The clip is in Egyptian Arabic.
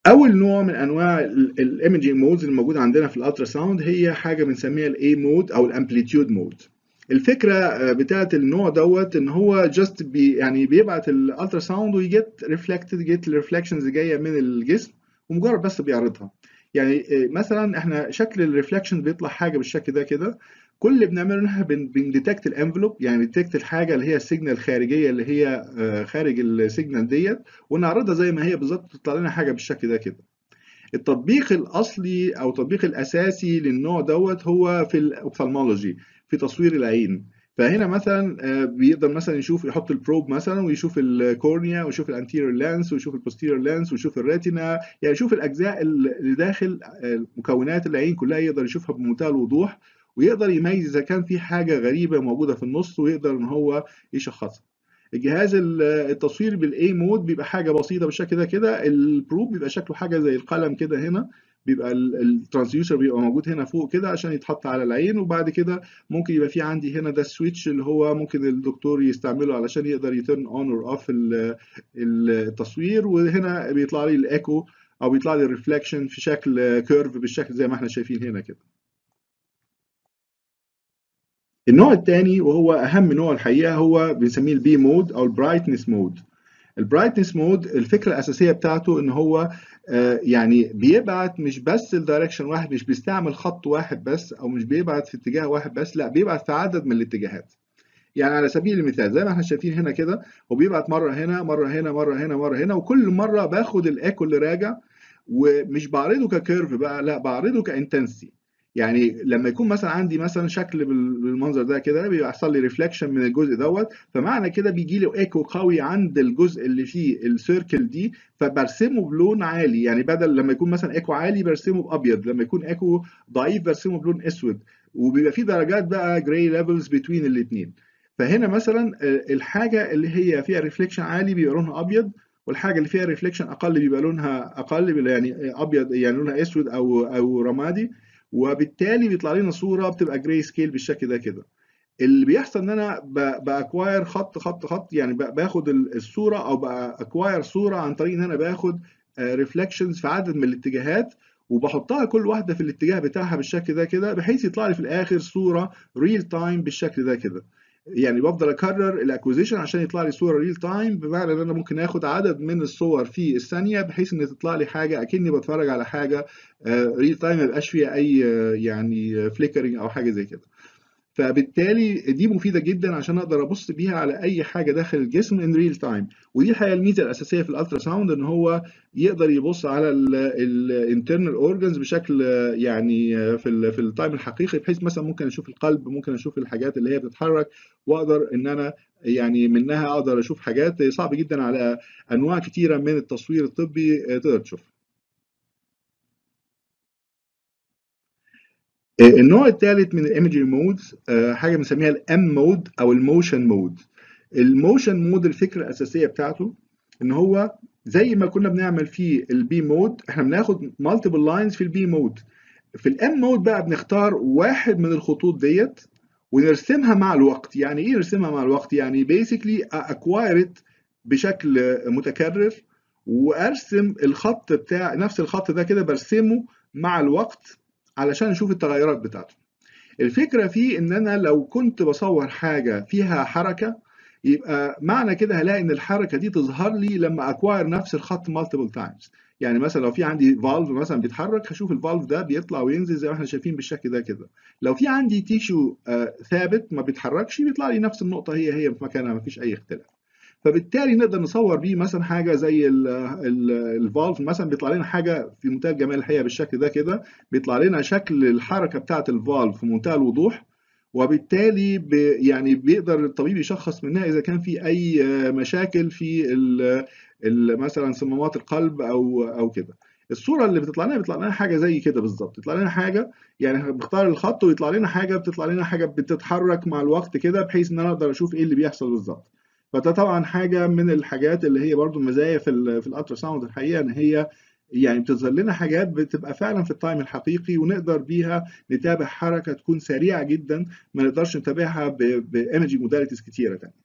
اول نوع من انواع الايمجنج مودز اللي موجوده عندنا في الالترا ساوند هي حاجه بنسميها الاي مود او الامبليتيود مود الفكره بتاعت النوع دوت ان هو جاست بي يعني بيبعت الالترا ساوند ويجيت ريفلكتد جيت الريفلكشنز جايه من الجسم ومجرد بس بيعرضها يعني مثلا احنا شكل الريفلكشن بيطلع حاجه بالشكل ده كده كل اللي بنعمله ان احنا بنديتكت الانفلوب يعني بنديتكت الحاجه اللي هي السيجنال الخارجيه اللي هي خارج السيجنال ديت ونعرضها زي ما هي بالظبط تطلع لنا حاجه بالشكل ده كده التطبيق الاصلي او التطبيق الاساسي للنوع دوت هو في الاوفثالمولوجي في تصوير العين فهنا مثلا بيقدر مثلا يشوف يحط البروب مثلا ويشوف الكورنيا ويشوف الانتيريور لانس ويشوف البوستيريور لانس ويشوف الريتنا يعني يشوف الاجزاء اللي داخل مكونات العين كلها يقدر يشوفها بمنتهى الوضوح ويقدر يميز اذا كان في حاجه غريبه موجوده في النص ويقدر ان هو يشخصها الجهاز التصوير بالاي مود بيبقى حاجه بسيطه بالشكل ده كده البروب بيبقى شكله حاجه زي القلم كده هنا بيبقى الترانسيوسر بيبقى موجود هنا فوق كده عشان يتحط على العين وبعد كده ممكن يبقى في عندي هنا ده السويتش اللي هو ممكن الدكتور يستعمله علشان يقدر يترن اون اور اوف التصوير وهنا بيطلع لي الايكو او بيطلع لي الريفلكشن في شكل كيرف بالشكل زي ما احنا شايفين هنا كده النوع الثاني وهو اهم نوع الحقيقه هو بنسميه البي مود او البرايتنس مود البرايتنس مود الفكره الاساسيه بتاعته ان هو يعني بيبعت مش بس الدايركشن واحد مش بيستعمل خط واحد بس او مش بيبعت في اتجاه واحد بس لا بيبعت في عدد من الاتجاهات يعني على سبيل المثال زي ما احنا شايفين هنا كده هو بيبعت مره هنا مره هنا مره هنا مره هنا وكل مره باخد الايكو اللي راجع ومش بعرضه ككيرف بقى لا بعرضه كانتنسي يعني لما يكون مثلا عندي مثلا شكل بالمنظر ده كده بيحصل لي ريفلكشن من الجزء دوت فمعنى كده بيجي لي ايكو قوي عند الجزء اللي فيه السيركل دي فبرسمه بلون عالي يعني بدل لما يكون مثلا ايكو عالي برسمه بابيض لما يكون ايكو ضعيف برسمه بلون اسود وبيبقى في درجات بقى جراي ليفلز بين الاثنين فهنا مثلا الحاجه اللي هي فيها ريفليكشن عالي بيبقى لونها ابيض والحاجه اللي فيها ريفليكشن اقل بيبقى لونها اقل يعني ابيض يعني لونها اسود او او رمادي وبالتالي بيطلع لنا صوره بتبقى جراي سكيل بالشكل ده كده اللي بيحصل ان انا باكواير خط خط خط يعني باخد الصوره او باكواير صوره عن طريق ان انا باخد ريفلكشنز في عدد من الاتجاهات وبحطها كل واحده في الاتجاه بتاعها بالشكل ده كده بحيث يطلع لي في الاخر صوره ريل تايم بالشكل ده كده يعني بفضل اكرر الاكوزيشن عشان يطلع لي صوره ريل تايم بمعنى ان انا ممكن اخد عدد من الصور في الثانيه بحيث ان تطلع لي حاجه اكني بتفرج على حاجه ريل تايم ما يبقاش فيها اي يعني فليكرنج او حاجه زي كده فبالتالي دي مفيده جدا عشان اقدر ابص بيها على اي حاجه داخل الجسم ان ريل تايم ودي الحقيقه الميزه الاساسيه في الالترا ساوند ان هو يقدر يبص على الانترنال اورجنز بشكل يعني في ال في التايم الحقيقي بحيث مثلا ممكن اشوف القلب ممكن اشوف الحاجات اللي هي بتتحرك واقدر ان انا يعني منها اقدر اشوف حاجات صعب جدا على انواع كتيره من التصوير الطبي تقدر تشوفها النوع الثالث من الايمجنج مودز حاجه بنسميها الام مود او الموشن مود الموشن مود الفكره الاساسيه بتاعته ان هو زي ما كنا بنعمل في البي مود احنا بناخد مالتيبل لاينز في البي مود في الام مود بقى بنختار واحد من الخطوط ديت ونرسمها مع الوقت يعني ايه نرسمها مع الوقت يعني بيسكلي اكوايرت بشكل متكرر وارسم الخط بتاع نفس الخط ده كده برسمه مع الوقت علشان نشوف التغيرات بتاعته الفكرة فيه ان انا لو كنت بصور حاجة فيها حركة يبقى معنى كده هلاقي ان الحركة دي تظهر لي لما اكواير نفس الخط مالتيبل تايمز يعني مثلا لو في عندي فالف مثلا بيتحرك هشوف الفالف ده بيطلع وينزل زي ما احنا شايفين بالشكل ده كده لو في عندي تيشو ثابت ما بيتحركش بيطلع لي نفس النقطة هي هي في مكانها ما فيش اي اختلاف فبالتالي نقدر نصور بيه مثلا حاجه زي الفالف مثلا بيطلع لنا حاجه في منتهى الجمال الحقيقه بالشكل ده كده بيطلع لنا شكل الحركه بتاعه الفالف في منتهى الوضوح وبالتالي بي يعني بيقدر الطبيب يشخص منها اذا كان في اي مشاكل في ال ال مثلا صمامات القلب او او كده الصوره اللي بتطلع لنا بيطلع لنا حاجه زي كده بالظبط بيطلع لنا حاجه يعني بنختار الخط ويطلع لنا حاجه بتطلع لنا حاجه بتتحرك مع الوقت كده بحيث ان انا اقدر اشوف ايه اللي بيحصل بالظبط فده طبعا حاجه من الحاجات اللي هي برضو مزايا في ال في الالترا ساوند الحقيقه ان هي يعني بتظهر لنا حاجات بتبقى فعلا في التايم الحقيقي ونقدر بيها نتابع حركه تكون سريعه جدا ما نقدرش نتابعها بايمجنج موداليتيز كتيره تانية